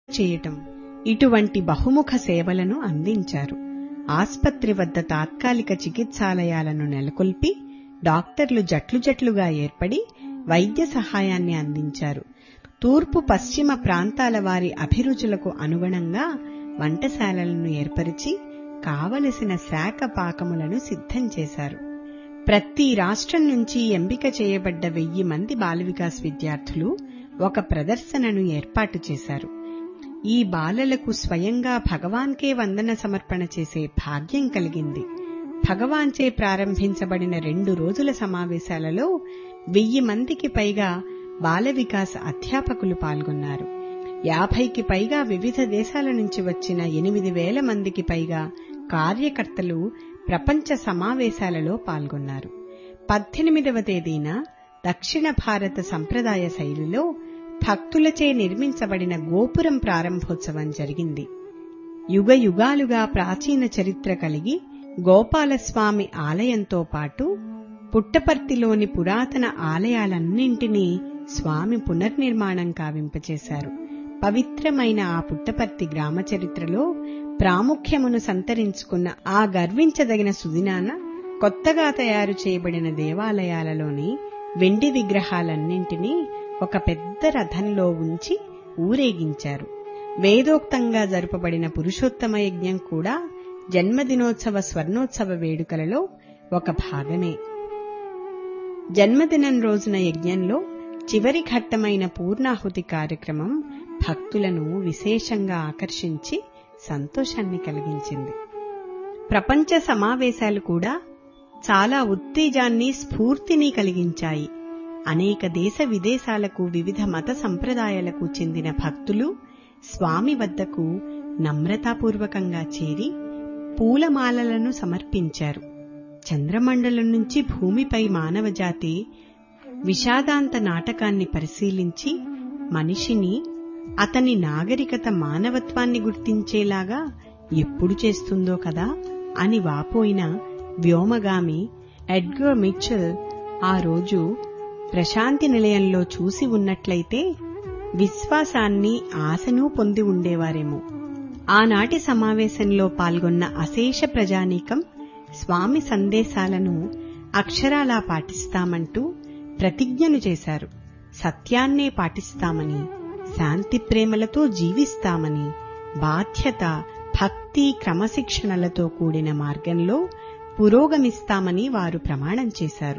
చేయటం ఇటువంటి బహుముఖ సేవలను అందించారు ఆస్పత్రి వద్ద తాత్కాలిక చికిత్సాలయాలను నెలకొల్పి డాక్టర్లు జట్లు జట్లుగా ఏర్పడి వైద్య సహాయాన్ని అందించారు తూర్పు పశ్చిమ ప్రాంతాల వారి అభిరుచులకు అనుగుణంగా వంటశాలలను ఏర్పరిచి కావలసిన శాఖ పాకములను సిద్ధం చేశారు ప్రతి రాష్ట్రం నుంచి ఎంపిక చేయబడ్డ వెయ్యి మంది బాలవికాస్ విద్యార్థులు ఒక ప్రదర్శనను ఏర్పాటు చేశారు ఈ బాలలకు స్వయంగా భగవాన్కే వందన సమర్పణ చేసే భాగ్యం కలిగింది భగవాన్చే ప్రారంభించబడిన రెండు రోజుల సమావేశాలలో వెయ్యి మందికి పైగా బాల వికాస్ అధ్యాపకులు పాల్గొన్నారు యాభైకి పైగా వివిధ దేశాల నుంచి వచ్చిన ఎనిమిది వేల మందికి పైగా కార్యకర్తలు ప్రపంచ సమావేశాలలో పాల్గొన్నారు పద్దెనిమిదవ తేదీన దక్షిణ భారత సంప్రదాయ శైలిలో భక్తులచే నిర్మించబడిన గోపురం ప్రారంభోత్సవం జరిగింది యుగ యుగాలుగా ప్రాచీన చరిత్ర కలిగి గోపాలస్వామి ఆలయంతో పాటు పుట్టపర్తిలోని పురాతన ఆలయాలన్నింటినీ స్వామి పునర్నిర్మాణం కావింపచేశారు పవిత్రమైన ఆ పుట్టపర్తి గ్రామ చరిత్రలో ప్రాముఖ్యమును సంతరించుకున్న ఆ గర్వించదగిన సుదినాన కొత్తగా తయారు చేయబడిన దేవాలయాలలోని వెండి విగ్రహాలన్నింటినీ ఒక పెద్ద రథంలో ఉంచి ఊరేగించారు వేదోక్తంగా జరుపబడిన పురుషోత్తమ యజ్ఞం కూడా జన్మదినోత్సవ స్వర్ణోత్సవ వేడుకలలో ఒక భాగమే జన్మదినం రోజున యజ్ఞంలో చివరి ఘట్టమైన పూర్ణాహుతి కార్యక్రమం భక్తులను విశేషంగా ఆకర్షించి సంతోషాన్ని కలిగించింది ప్రపంచ సమావేశాలు కూడా చాలా ఉత్తేజాన్ని స్ఫూర్తిని కలిగించాయి అనేక దేశ విదేశాలకు వివిధ మత సంప్రదాయాలకు చెందిన భక్తులు స్వామి వద్దకు నమ్రతాపూర్వకంగా చేరి పూలమాలలను సమర్పించారు చంద్రమండలం నుంచి భూమిపై మానవజాతి విషాదాంత నాటకాన్ని పరిశీలించి మనిషిని అతని నాగరికత మానవత్వాన్ని గుర్తించేలాగా ఎప్పుడు చేస్తుందో కదా అని వాపోయిన వ్యోమగామి ఎడ్గర్ మిచ్చల్ ఆ రోజు ప్రశాంతి నిలయంలో చూసి ఉన్నట్లయితే విశ్వాసాన్ని ఆశను పొంది ఉండేవారేమో ఆనాటి సమావేశంలో పాల్గొన్న అశేష ప్రజానీకం స్వామి సందేశాలను అక్షరాలా పాటిస్తామంటూ ప్రతిజ్ఞలు చేశారు సత్యాన్నే పాటిస్తామని శాంతి ప్రేమలతో జీవిస్తామని బాధ్యత భక్తి క్రమశిక్షణలతో కూడిన మార్గంలో పురోగమిస్తామని వారు ప్రమాణం చేశారు